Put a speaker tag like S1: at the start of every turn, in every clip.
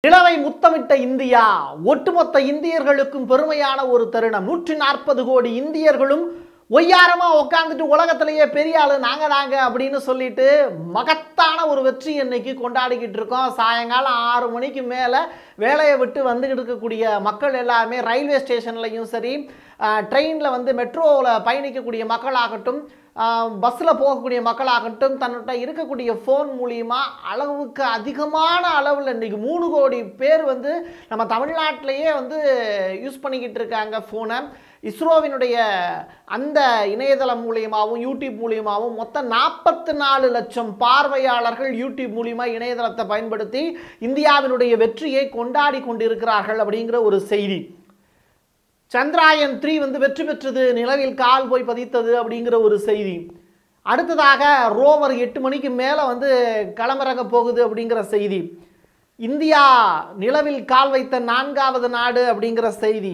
S1: நிலவை முத்தமிட்ட இந்தியா ஒட்டுமொத்த இந்தியர்களுக்கும் பெருமையான ஒரு தருணம் நூற்றி நாற்பது கோடி இந்தியர்களும் ஒய்யாரமா உட்காந்துட்டு உலகத்திலேயே பெரிய ஆளு நாங்க தாங்க அப்படின்னு சொல்லிட்டு மகத்தான ஒரு வெற்றி இன்னைக்கு கொண்டாடிக்கிட்டு இருக்கோம் சாயங்காலம் ஆறு மணிக்கு மேலே வேலையை விட்டு வந்துக்கிட்டு இருக்கக்கூடிய மக்கள் எல்லாமே ரயில்வே ஸ்டேஷன்லையும் சரி ட்ரெயினில் வந்து மெட்ரோவில் பயணிக்கக்கூடிய மக்களாகட்டும் பஸ்ஸில் போகக்கூடிய மக்களாகட்டும் தன்னிட்ட இருக்கக்கூடிய ஃபோன் மூலியமா அளவுக்கு அதிகமான அளவில் இன்றைக்கி மூணு கோடி பேர் வந்து நம்ம தமிழ்நாட்டிலேயே வந்து யூஸ் பண்ணிக்கிட்டு இருக்காங்க ஃபோனை இஸ்ரோவினுடைய அந்த இணையதளம் மூலியமாகவும் யூடியூப் மூலியமாகவும் மொத்தம் நாற்பத்தி நாலு லட்சம் பார்வையாளர்கள் யூடியூப் மூலியமாக இணையதளத்தை பயன்படுத்தி இந்தியாவினுடைய வெற்றியை கொண்டாடி கொண்டிருக்கிறார்கள் அப்படிங்கிற ஒரு செய்தி சந்திராயன் த்ரீ வந்து வெற்றி பெற்றது நிலவில் கால் போய் பதித்தது அப்படிங்கிற ஒரு செய்தி அடுத்ததாக ரோவர் எட்டு மணிக்கு மேலே வந்து களமிறங்க போகுது அப்படிங்கிற செய்தி இந்தியா நிலவில் கால் வைத்த நான்காவது நாடு அப்படிங்கிற செய்தி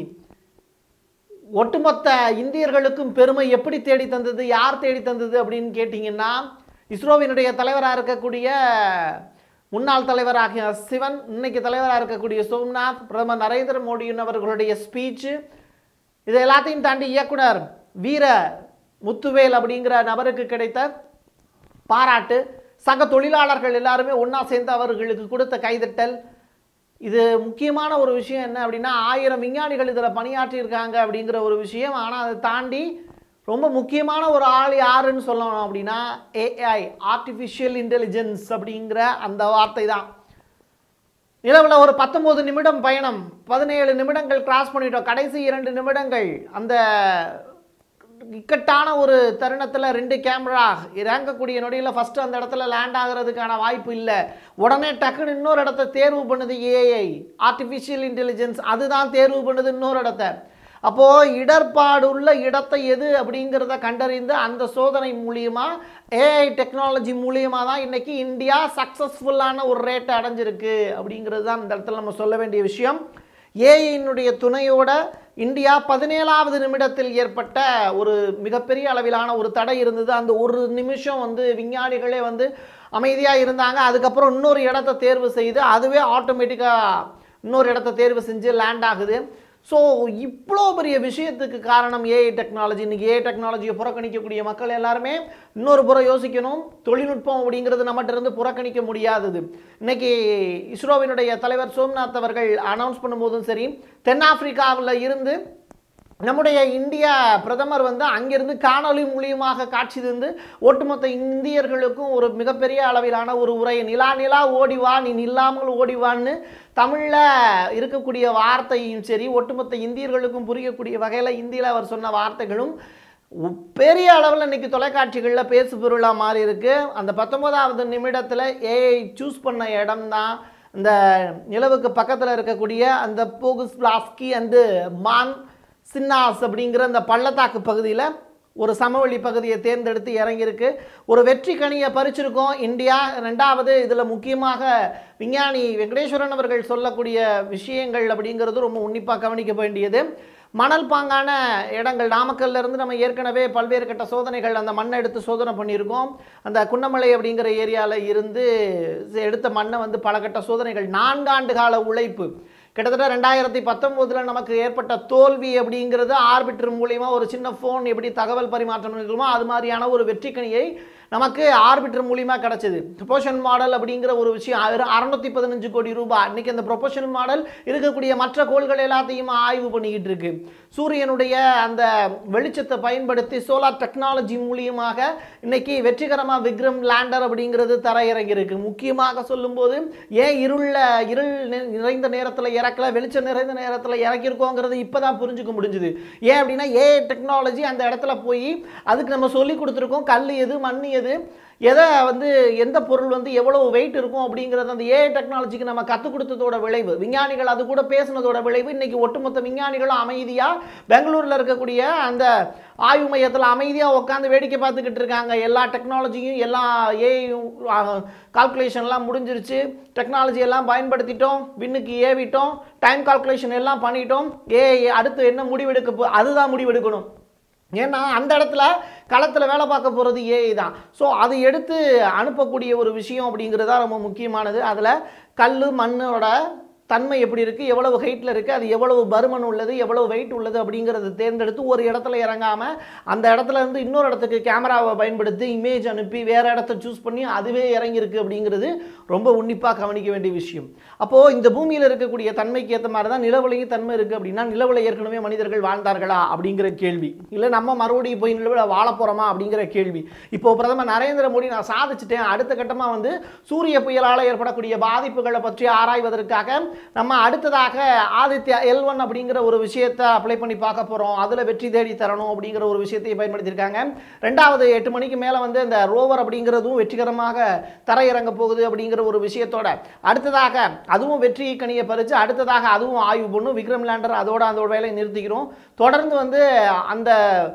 S1: ஒட்டுமொத்த இந்தியர்களுக்கும் பெருமை எப்படி தேடி தந்தது யார் தேடி தந்தது அப்படின்னு கேட்டிங்கன்னா இஸ்ரோவினுடைய தலைவராக இருக்கக்கூடிய முன்னாள் தலைவராகிய சிவன் இன்னைக்கு தலைவராக இருக்கக்கூடிய சோம்நாத் பிரதமர் நரேந்திர மோடியின் அவர்களுடைய ஸ்பீச்சு இது எல்லாத்தையும் தாண்டி இயக்குனர் வீர முத்துவேல் அப்படிங்கிற நபருக்கு கிடைத்த பாராட்டு சக தொழிலாளர்கள் எல்லாருமே ஒன்றா சேர்ந்து அவர்களுக்கு கொடுத்த கைதட்டல் இது முக்கியமான ஒரு விஷயம் என்ன அப்படின்னா ஆயிரம் விஞ்ஞானிகள் இதில் பணியாற்றியிருக்காங்க அப்படிங்கிற ஒரு விஷயம் ஆனால் அதை தாண்டி ரொம்ப முக்கியமான ஒரு ஆள் யாருன்னு சொல்லணும் அப்படின்னா ஏஐ ஆர்டிஃபிஷியல் இன்டெலிஜென்ஸ் அப்படிங்கிற அந்த வார்த்தை தான் நிலவில் ஒரு பத்தொம்போது நிமிடம் பயணம் பதினேழு நிமிடங்கள் கிராஸ் பண்ணிட்டோம் கடைசி இரண்டு நிமிடங்கள் அந்த இக்கட்டான ஒரு தருணத்தில் ரெண்டு கேமரா இறங்கக்கூடிய நொடியில் ஃபஸ்ட்டு அந்த இடத்துல லேண்ட் ஆகிறதுக்கான வாய்ப்பு இல்லை உடனே டக்குன்னு இன்னொரு இடத்த தேர்வு பண்ணுது ஏஐ ஆர்டிஃபிஷியல் இன்டெலிஜென்ஸ் அதுதான் தேர்வு பண்ணுது இன்னொரு இடத்த அப்போது இடர்பாடு உள்ள இடத்தை எது அப்படிங்கிறத கண்டறிந்து அந்த சோதனை மூலியமா ஏஐ டெக்னாலஜி மூலியமாக தான் இன்றைக்கி இந்தியா சக்ஸஸ்ஃபுல்லான ஒரு ரேட்டை அடைஞ்சிருக்கு அப்படிங்கிறது தான் இந்த இடத்துல நம்ம சொல்ல வேண்டிய விஷயம் ஏஐயினுடைய துணையோட இந்தியா பதினேழாவது நிமிடத்தில் ஏற்பட்ட ஒரு மிகப்பெரிய அளவிலான ஒரு தடை இருந்தது அந்த ஒரு நிமிஷம் வந்து விஞ்ஞானிகளே வந்து அமைதியாக இருந்தாங்க அதுக்கப்புறம் இன்னொரு இடத்த தேர்வு செய்து அதுவே ஆட்டோமேட்டிக்காக இன்னொரு இடத்த தேர்வு செஞ்சு லேண்ட் ஆகுது ஸோ இவ்வளோ பெரிய விஷயத்துக்கு காரணம் ஏஐ டெக்னாலஜி இன்றைக்கி ஏஐ டெக்னாலஜியை புறக்கணிக்கக்கூடிய மக்கள் எல்லாருமே இன்னொரு புறம் யோசிக்கணும் தொழில்நுட்பம் அப்படிங்கிறது நம்மகிட்ட இருந்து புறக்கணிக்க முடியாதது இன்னைக்கு இஸ்ரோவினுடைய தலைவர் சோம்நாத் அவர்கள் அனௌன்ஸ் பண்ணும்போதும் சரி தென்னாப்பிரிக்காவில் இருந்து நம்முடைய இந்திய பிரதமர் வந்து அங்கிருந்து காணொளி மூலியமாக காட்சி தந்து ஒட்டுமொத்த இந்தியர்களுக்கும் ஒரு மிகப்பெரிய அளவிலான ஒரு உரை நிலா நிலா ஓடிவா நீ நில்லாமல் ஓடிவான்னு தமிழில் இருக்கக்கூடிய வார்த்தையும் சரி ஒட்டுமொத்த இந்தியர்களுக்கும் புரியக்கூடிய வகையில் இந்தியில் அவர் சொன்ன வார்த்தைகளும் உ- பெரிய அளவில் இன்னைக்கு தொலைக்காட்சிகளில் பேசு பொருளாக மாறி இருக்கு அந்த பத்தொன்பதாவது நிமிடத்தில் ஏஐ சூஸ் பண்ண இடம் தான் இந்த நிலவுக்கு பக்கத்தில் இருக்கக்கூடிய அந்த போகுஸ் பிளாஸ்கி அண்டு மான் சின்னாஸ் அப்படிங்கிற அந்த பள்ளத்தாக்கு பகுதியில் ஒரு சமவெளி பகுதியை தேர்ந்தெடுத்து இறங்கியிருக்கு ஒரு வெற்றி கனியை பறிச்சிருக்கோம் இந்தியா ரெண்டாவது இதில் முக்கியமாக விஞ்ஞானி வெங்கடேஸ்வரன் அவர்கள் சொல்லக்கூடிய விஷயங்கள் அப்படிங்கிறது ரொம்ப உன்னிப்பாக கவனிக்க வேண்டியது மணல் பாங்கான இடங்கள் நாமக்கல்ல இருந்து நம்ம ஏற்கனவே பல்வேறு கட்ட சோதனைகள் அந்த மண்ணை எடுத்து சோதனை பண்ணியிருக்கோம் அந்த குன்னமலை அப்படிங்கிற ஏரியாவில் இருந்து எடுத்த மண்ணை வந்து பல கட்ட சோதனைகள் நான்காண்டு கால உழைப்பு கிட்டத்தட்ட ரெண்டாயிரத்தி பத்தொம்போதில் நமக்கு ஏற்பட்ட தோல்வி அப்படிங்கிறது ஆர்பிட்டர் மூலியமா ஒரு சின்ன ஃபோன் எப்படி தகவல் பரிமாற்றம் இருக்குமோ அது மாதிரியான ஒரு வெற்றிக்கணியை நமக்கு ஆர்பிட்டர் மூலியமா கிடைச்சது ப்ரொபோஷன் மாடல் அப்படிங்கிற ஒரு விஷயம் அறுநூத்தி பதினஞ்சு கோடி ரூபாய் இன்னைக்கு அந்த ப்ரொபோஷன் மாடல் இருக்கக்கூடிய மற்ற கோள்கள் எல்லாத்தையும் ஆய்வு பண்ணிக்கிட்டு இருக்கு சூரியனுடைய அந்த வெளிச்சத்தை பயன்படுத்தி சோலார் டெக்னாலஜி மூலியமாக இன்னைக்கு வெற்றிகரமா விக்ரம் லேண்டர் அப்படிங்கிறது தரையிறங்கி இருக்கு முக்கியமாக சொல்லும்போது ஏன் இருள இருள் நி- நிறைந்த நேரத்தில் இறக்கல வெளிச்சம் நிறைந்த நேரத்தில் இறக்கியிருக்கோங்கிறது இப்பதான் புரிஞ்சுக்க முடிஞ்சுது ஏன் அப்படின்னா ஏ டெக்னாலஜி அந்த இடத்துல போய் அதுக்கு நம்ம சொல்லி கொடுத்துருக்கோம் கல் எது மண் எது எதை வந்து எந்த பொருள் வந்து எவ்வளவு வெயிட் இருக்கும் அப்படிங்கிறது அந்த ஏஐ டெக்னாலஜிக்கு நம்ம கற்றுக் கொடுத்ததோட விளைவு விஞ்ஞானிகள் அது கூட பேசுனதோட விளைவு இன்னைக்கு ஒட்டுமொத்த விஞ்ஞானிகளும் அமைதியாக பெங்களூரில் இருக்கக்கூடிய அந்த ஆய்வு மையத்தில் அமைதியாக உட்காந்து வேடிக்கை பார்த்துக்கிட்டு இருக்காங்க எல்லா டெக்னாலஜியும் எல்லா ஏஐயும் கால்குலேஷன்லாம் முடிஞ்சிருச்சு டெக்னாலஜி எல்லாம் பயன்படுத்திட்டோம் விண்ணுக்கு ஏவிட்டோம் டைம் கால்குலேஷன் எல்லாம் பண்ணிட்டோம் ஏஐ அடுத்து என்ன முடிவெடுக்க போ அதுதான் முடிவெடுக்கணும் ஏன்னா அந்த இடத்துல களத்தில் வேலை பார்க்க போகிறது ஏஐ தான் ஸோ அதை எடுத்து அனுப்பக்கூடிய ஒரு விஷயம் அப்படிங்கிறது தான் ரொம்ப முக்கியமானது அதில் கல் மண்ணோட தன்மை எப்படி இருக்குது எவ்வளவு ஹைட்டில் இருக்குது அது எவ்வளவு பருமன் உள்ளது எவ்வளவு வெயிட் உள்ளது அப்படிங்கிறத தேர்ந்தெடுத்து ஒரு இடத்துல இறங்காமல் அந்த இடத்துல இருந்து இன்னொரு இடத்துக்கு கேமராவை பயன்படுத்தி இமேஜ் அனுப்பி வேறு இடத்த சூஸ் பண்ணி அதுவே இறங்கியிருக்கு அப்படிங்கிறது ரொம்ப உன்னிப்பாக கவனிக்க வேண்டிய விஷயம் அப்போது இந்த பூமியில் இருக்கக்கூடிய தன்மைக்கு ஏற்ற மாதிரி தான் நிலவுலையும் தன்மை இருக்குது அப்படின்னா நிலவுல ஏற்கனவே மனிதர்கள் வாழ்ந்தார்களா அப்படிங்கிற கேள்வி இல்லை நம்ம மறுபடியும் போய் நிலவில் வாழ போகிறோமா அப்படிங்கிற கேள்வி இப்போ பிரதமர் நரேந்திர மோடி நான் சாதிச்சிட்டேன் அடுத்த கட்டமாக வந்து சூரிய புயலால் ஏற்படக்கூடிய பாதிப்புகளை பற்றி ஆராய்வதற்காக நம்ம அடுத்ததாக ஆதித்யா எல் ஒன் அப்படிங்கிற ஒரு விஷயத்தை அப்ளை பண்ணி பார்க்க போகிறோம் அதில் வெற்றி தேடி தரணும் அப்படிங்கிற ஒரு விஷயத்தை பயன்படுத்தியிருக்காங்க ரெண்டாவது எட்டு மணிக்கு மேலே வந்து இந்த ரோவர் அப்படிங்கிறதும் வெற்றிகரமாக தரையிறங்க போகுது அப்படிங்கிற ஒரு விஷயத்தோட அடுத்ததாக அதுவும் வெற்றி கனியை பறித்து அடுத்ததாக அதுவும் ஆய்வு பண்ணும் விக்ரம் லேண்டர் அதோட அதோட வேலையை நிறுத்திக்கிறோம் தொடர்ந்து வந்து அந்த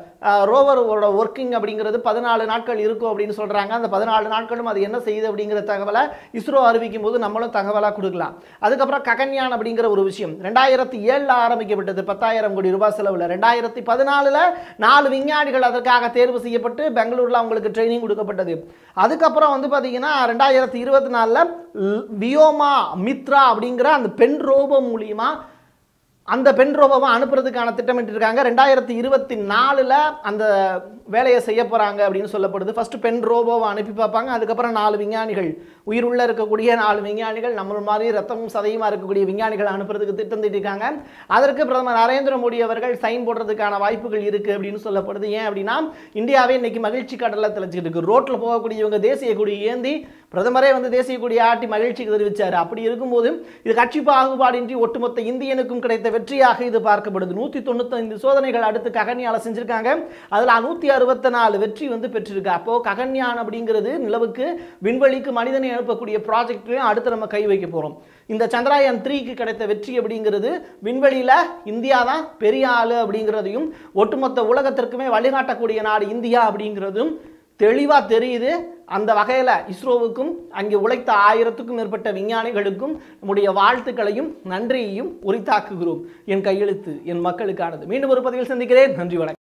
S1: ரோவரோட ஒர்க்கிங் அப்படிங்கிறது பதினாலு நாட்கள் இருக்கும் அப்படின்னு சொல்கிறாங்க அந்த பதினாலு நாட்களும் அது என்ன செய்யுது அப்படிங்கிற தகவலை இஸ்ரோ அறிவிக்கும் போது நம்மளும் தகவலாக கொடுக்கலாம் அதுக்கப்புறம் ககன்யான் அப்படிங்கிற ஒரு விஷயம் ரெண்டாயிரத்தி ஏழில் ஆரம்பிக்கப்பட்டது பத்தாயிரம் கோடி ரூபாய் செலவில் ரெண்டாயிரத்தி பதினாலில் நாலு விஞ்ஞானிகள் அதற்காக தேர்வு செய்யப்பட்டு பெங்களூரில் அவங்களுக்கு ட்ரைனிங் கொடுக்கப்பட்டது அதுக்கப்புறம் வந்து பார்த்தீங்கன்னா ரெண்டாயிரத்தி இருபத்தி நாலில் வியோமா மித்ரா அப்படிங்கிற அந்த பெண் ரோபோ மூலியமா அந்த பெண் ரோபோவை அனுப்புறதுக்கான திட்டமிட்டிருக்காங்க ரெண்டாயிரத்தி இருபத்தி நாலில் அந்த வேலையை செய்ய போகிறாங்க அப்படின்னு சொல்லப்படுது ஃபர்ஸ்ட் பெண் ரோபோவை அனுப்பி பார்ப்பாங்க அதுக்கப்புறம் நாலு விஞ்ஞானிகள் உயிருள்ள இருக்கக்கூடிய நாலு விஞ்ஞானிகள் நம்ம மாதிரி ரத்தமும் சதையுமா இருக்கக்கூடிய விஞ்ஞானிகள் அனுப்புறதுக்கு திட்டம் தீட்டிருக்காங்க அதற்கு பிரதமர் நரேந்திர மோடி அவர்கள் சைன் போடுறதுக்கான வாய்ப்புகள் இருக்குது அப்படின்னு சொல்லப்படுது ஏன் அப்படின்னா இந்தியாவே இன்னைக்கு மகிழ்ச்சி கடலில் தெளிச்சுக்கிட்டு இருக்கு ரோட்டில் போகக்கூடியவங்க தேசிய கொடி ஏந்தி பிரதமரே வந்து தேசிய கொடி ஆட்டி மகிழ்ச்சிக்கு தெரிவித்தார் அப்படி இருக்கும்போது இது கட்சி பாகுபாடின்றி ஒட்டுமொத்த இந்தியனுக்கும் கிடைத்த வெற்றியாக இது பார்க்கப்படுது நூற்றி தொண்ணூத்தைந்து சோதனைகள் அடுத்து ககன்யால செஞ்சிருக்காங்க அதில் நூற்றி அறுபத்தி நாலு வெற்றி வந்து பெற்றிருக்கு அப்போது ககன்யான் அப்படிங்கிறது நிலவுக்கு விண்வெளிக்கு மனிதனை அனுப்பக்கூடிய ப்ராஜெக்ட்லையும் அடுத்து நம்ம கை வைக்க போகிறோம் இந்த சந்திராயன் த்ரீக்கு கிடைத்த வெற்றி அப்படிங்கிறது விண்வெளியில் இந்தியா தான் பெரிய ஆளு அப்படிங்கிறதையும் ஒட்டுமொத்த உலகத்திற்குமே வழிகாட்டக்கூடிய நாடு இந்தியா அப்படிங்கிறதும் தெளிவாக தெரியுது அந்த வகையில் இஸ்ரோவுக்கும் அங்கே உழைத்த ஆயிரத்துக்கும் மேற்பட்ட விஞ்ஞானிகளுக்கும் நம்முடைய வாழ்த்துக்களையும் நன்றியையும் உரித்தாக்குகிறோம் என் கையெழுத்து என் மக்களுக்கானது மீண்டும் ஒரு பதிவில் சந்திக்கிறேன் நன்றி வணக்கம்